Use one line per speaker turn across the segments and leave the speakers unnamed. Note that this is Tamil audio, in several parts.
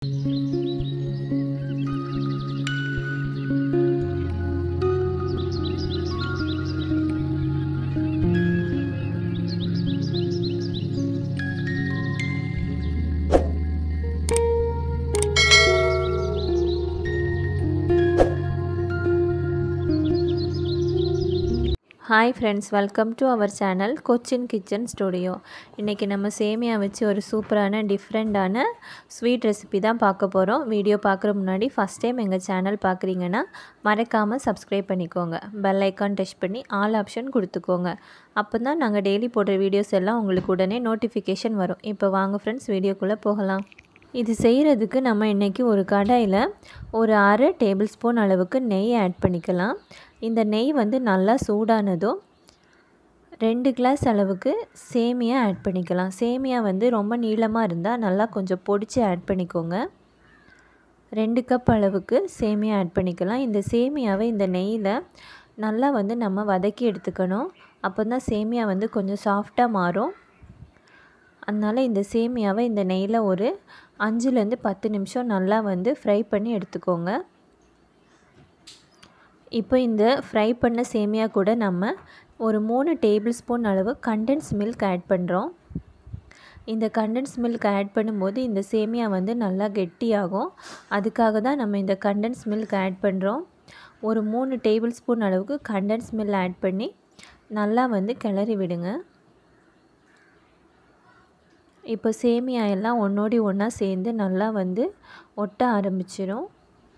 hi friends welcome to our channel Cochin kitchen studio இன்றைக்கி நம்ம சேமியா வச்சு ஒரு சூப்பரான டிஃப்ரெண்ட்டான ஸ்வீட் ரெசிபி தான் பார்க்க போகிறோம் வீடியோ பார்க்குற முன்னாடி ஃபஸ்ட் டைம் எங்கள் சேனல் பார்க்குறீங்கன்னா மறக்காமல் சப்ஸ்கிரைப் பண்ணிக்கோங்க பெல் ஐக்கான் டச் பண்ணி ஆல் ஆப்ஷன் கொடுத்துக்கோங்க அப்போ தான் நாங்கள் டெய்லி போடுற வீடியோஸ் எல்லாம் உங்களுக்கு உடனே நோட்டிஃபிகேஷன் வரும் இப்போ வாங்க ஃப்ரெண்ட்ஸ் வீடியோக்குள்ளே போகலாம் இது செய்கிறதுக்கு நம்ம இன்றைக்கி ஒரு கடாயில் ஒரு அரை டேபிள் ஸ்பூன் அளவுக்கு நெய் ஆட் பண்ணிக்கலாம் இந்த நெய் வந்து நல்லா சூடானதும் ரெண்டு கிளாஸ் அளவுக்கு சேமியா ஆட் பண்ணிக்கலாம் சேமியா வந்து ரொம்ப நீளமாக இருந்தால் நல்லா கொஞ்சம் பொடிச்சு ஆட் பண்ணிக்கோங்க ரெண்டு கப் அளவுக்கு சேமியா ஆட் பண்ணிக்கலாம் இந்த சேமியாவை இந்த நெய்யில் நல்லா வந்து நம்ம வதக்கி எடுத்துக்கணும் அப்போ தான் சேமியா வந்து கொஞ்சம் சாஃப்டாக மாறும் அதனால் இந்த சேமியாவை இந்த நெய்யில் ஒரு அஞ்சுலேருந்து பத்து நிமிஷம் நல்லா வந்து ஃப்ரை பண்ணி எடுத்துக்கோங்க இப்போ இந்த ஃப்ரை பண்ண சேமியா கூட நம்ம ஒரு மூணு டேபிள் ஸ்பூன் அளவு கண்டென்ஸ் மில்க் ஆட் பண்ணுறோம் இந்த கண்டென்ஸ் மில்க் ஆட் பண்ணும்போது இந்த சேமியா வந்து நல்லா கெட்டியாகும் அதுக்காக தான் நம்ம இந்த கண்டென்ஸ் மில்க் ஆட் பண்ணுறோம் ஒரு மூணு டேபிள் ஸ்பூன் அளவுக்கு கண்டென்ஸ் மில்க் ஆட் பண்ணி நல்லா வந்து கிளறி விடுங்க இப்போ சேமியா எல்லாம் ஒன்றோடி ஒன்றா சேர்ந்து நல்லா வந்து ஒட்ட ஆரம்பிச்சிடும்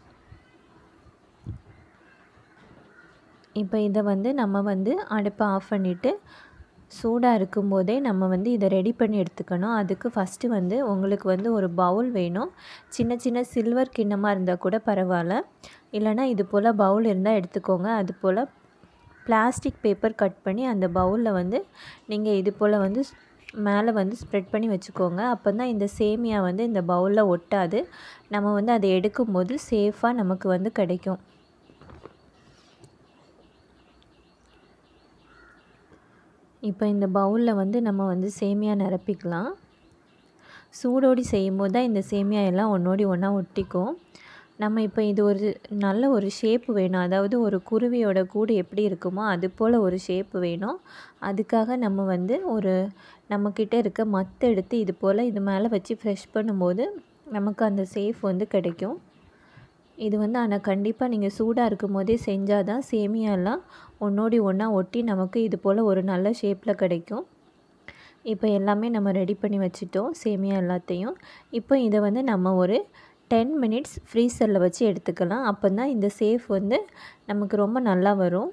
இப்போ இதை வந்து நம்ம வந்து அடுப்பை ஆஃப் பண்ணிவிட்டு சூடாக இருக்கும்போதே நம்ம வந்து இதை ரெடி பண்ணி எடுத்துக்கணும் அதுக்கு ஃபஸ்ட்டு வந்து உங்களுக்கு வந்து ஒரு பவுல் வேணும் சின்ன சின்ன சில்வர் கிண்ணமாக இருந்தால் கூட பரவாயில்ல இல்லைனா இது போல் பவுல் இருந்தால் எடுத்துக்கோங்க அது போல் பிளாஸ்டிக் பேப்பர் கட் பண்ணி அந்த பவுலில் வந்து நீங்கள் இது போல் வந்து மேலே வந்து ஸ்ப்ரெட் பண்ணி வச்சுக்கோங்க அப்போ தான் இந்த சேமியா வந்து இந்த பவுலில் ஒட்டாது நம்ம வந்து அதை எடுக்கும்போது சேஃபாக நமக்கு வந்து கிடைக்கும் இப்போ இந்த பவுலில் வந்து நம்ம வந்து சேமியா நிரப்பிக்கலாம் சூடோடி செய்யும்போது தான் இந்த சேமியா எல்லாம் ஒன்றோடி ஒன்றா ஒட்டிக்கும் நம்ம இப்போ இது ஒரு நல்ல ஒரு ஷேப்பு வேணும் அதாவது ஒரு குருவியோட கூடு எப்படி இருக்குமோ அது போல் ஒரு ஷேப்பு வேணும் அதுக்காக நம்ம வந்து ஒரு நம்மக்கிட்ட இருக்க மத்து எடுத்து இது போல் இது மேலே வச்சு ஃப்ரெஷ் பண்ணும்போது நமக்கு அந்த சேஃப் வந்து கிடைக்கும் இது வந்து ஆனால் கண்டிப்பாக நீங்கள் சூடாக இருக்கும் போதே செஞ்சால் தான் சேமியாலாம் ஒன்றோடி ஒன்றா ஒட்டி நமக்கு இது போல் ஒரு நல்ல ஷேப்பில் கிடைக்கும் இப்போ எல்லாமே நம்ம ரெடி பண்ணி வச்சுட்டோம் சேமியா எல்லாத்தையும் இப்போ இதை வந்து நம்ம ஒரு டென் மினிட்ஸ் ஃப்ரீசரில் வச்சு எடுத்துக்கலாம் அப்போ தான் இந்த சேஃப் வந்து நமக்கு ரொம்ப நல்லா வரும்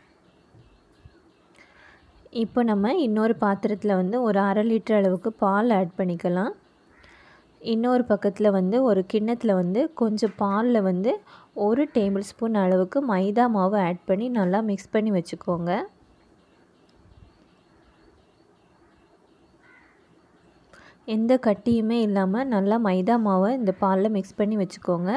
இப்போ நம்ம இன்னொரு பாத்திரத்தில் வந்து ஒரு அரை லிட்டர் அளவுக்கு பால் ஆட் பண்ணிக்கலாம் இன்னொரு பக்கத்தில் வந்து ஒரு கிண்ணத்தில் வந்து கொஞ்சம் பாலில் வந்து ஒரு டேபிள் ஸ்பூன் அளவுக்கு மைதா மாவு ஆட் பண்ணி நல்லா மிக்ஸ் பண்ணி வச்சுக்கோங்க எந்த கட்டியுமே இல்லாமல் நல்லா மைதா மாவை இந்த பாலில் மிக்ஸ் பண்ணி வச்சுக்கோங்க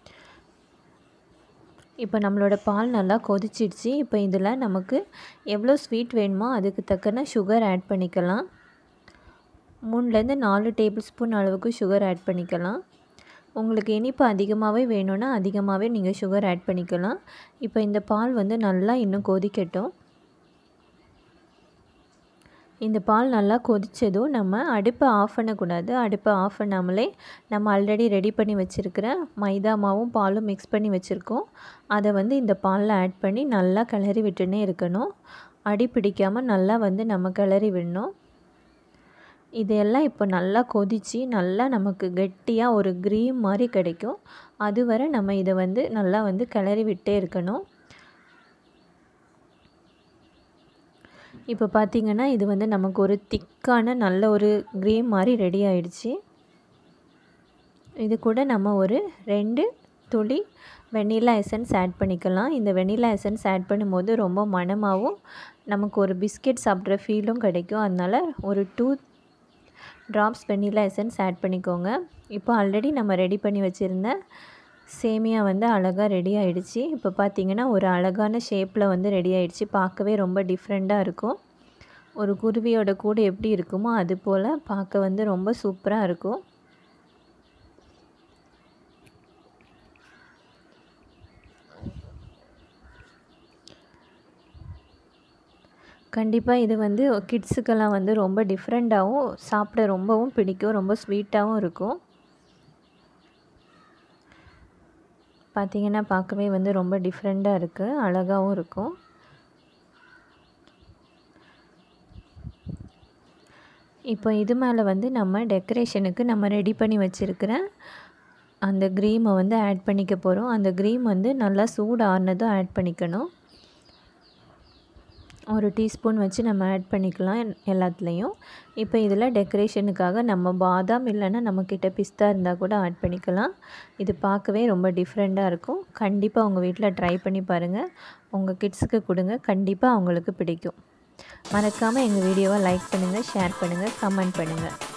இப்போ நம்மளோட பால் நல்லா கொதிச்சிடுச்சு இப்போ இதில் நமக்கு எவ்வளோ ஸ்வீட் வேணுமோ அதுக்கு தக்கன சுகர் ஆட் பண்ணிக்கலாம் மூணுலேருந்து நாலு டேபிள் ஸ்பூன் அளவுக்கு சுகர் ஆட் பண்ணிக்கலாம் உங்களுக்கு இனிப்பு அதிகமாகவே வேணும்னா அதிகமாகவே நீங்கள் சுகர் ஆட் பண்ணிக்கலாம் இப்போ இந்த பால் வந்து நல்லா இன்னும் கொதிக்கட்டும் இந்த பால் நல்லா கொதித்ததும் நம்ம அடுப்பை ஆஃப் பண்ணக்கூடாது அடுப்பை ஆஃப் பண்ணாமலே நம்ம ஆல்ரெடி ரெடி பண்ணி வச்சுருக்கிற மைதா மாவும் பாலும் மிக்ஸ் பண்ணி வச்சுருக்கோம் அதை வந்து இந்த பாலில் ஆட் பண்ணி நல்லா கிளறி விட்டுனே இருக்கணும் அடி பிடிக்காமல் நல்லா வந்து நம்ம கிளறி விடணும் இதெல்லாம் இப்போ நல்லா கொதித்து நல்லா நமக்கு கெட்டியாக ஒரு க்ரீம் மாதிரி கிடைக்கும் அதுவரை நம்ம இதை வந்து நல்லா வந்து கிளறி விட்டே இருக்கணும் இப்போ பார்த்திங்கன்னா இது வந்து நமக்கு ஒரு திக்கான நல்ல ஒரு க்ரீம் மாதிரி ரெடி ஆயிடுச்சு இது கூட நம்ம ஒரு ரெண்டு துளி வெண்ணிலா எசன்ஸ் ஆட் பண்ணிக்கலாம் இந்த வெண்ணிலா எசன்ஸ் ஆட் பண்ணும்போது ரொம்ப மணமாகவும் நமக்கு ஒரு பிஸ்கெட் சாப்பிட்ற ஃபீலும் கிடைக்கும் அதனால் ஒரு two drops vanilla essence add பண்ணிக்கோங்க இப்போ ஆல்ரெடி நம்ம ரெடி பண்ணி வச்சுருந்த சேமியா வந்து அழகாக ரெடி ஆகிடுச்சு இப்போ பார்த்திங்கன்னா ஒரு அழகான ஷேப்பில் வந்து ரெடி ஆகிடுச்சு பார்க்கவே ரொம்ப டிஃப்ரெண்ட்டாக இருக்கும் ஒரு குருவியோட கூடு எப்படி இருக்குமோ அது போல் பார்க்க வந்து ரொம்ப சூப்பராக இருக்கும் கண்டிப்பாக இது வந்து கிட்ஸுக்கெல்லாம் வந்து ரொம்ப டிஃப்ரெண்ட்டாகவும் சாப்பிட ரொம்பவும் பிடிக்கும் ரொம்ப ஸ்வீட்டாகவும் இருக்கும் பார்த்திங்கன்னா பார்க்கவே வந்து ரொம்ப டிஃப்ரெண்ட்டாக இருக்குது அழகாகவும் இருக்கும் இப்போ இது மேலே வந்து நம்ம டெக்கரேஷனுக்கு நம்ம ரெடி பண்ணி வச்சுருக்கிற அந்த க்ரீமை வந்து ஆட் பண்ணிக்க போகிறோம் அந்த க்ரீம் வந்து நல்லா சூடு ஆறுனதும் ஆட் பண்ணிக்கணும் ஒரு டீஸ்பூன் வச்சு நம்ம ஆட் பண்ணிக்கலாம் எல்லாத்துலேயும் இப்போ இதில் டெக்கரேஷனுக்காக நம்ம பாதாம் இல்லைன்னா நம்மக்கிட்ட பிஸ்தா இருந்தால் கூட ஆட் பண்ணிக்கலாம் இது பார்க்கவே ரொம்ப டிஃப்ரெண்ட்டாக இருக்கும் கண்டிப்பாக உங்கள் வீட்டில் ட்ரை பண்ணி பாருங்கள் உங்கள் கிட்ஸுக்கு கொடுங்க கண்டிப்பாக அவங்களுக்கு பிடிக்கும் மறக்காமல் எங்கள் வீடியோவை லைக் பண்ணுங்கள் ஷேர் பண்ணுங்கள் கமெண்ட் பண்ணுங்கள்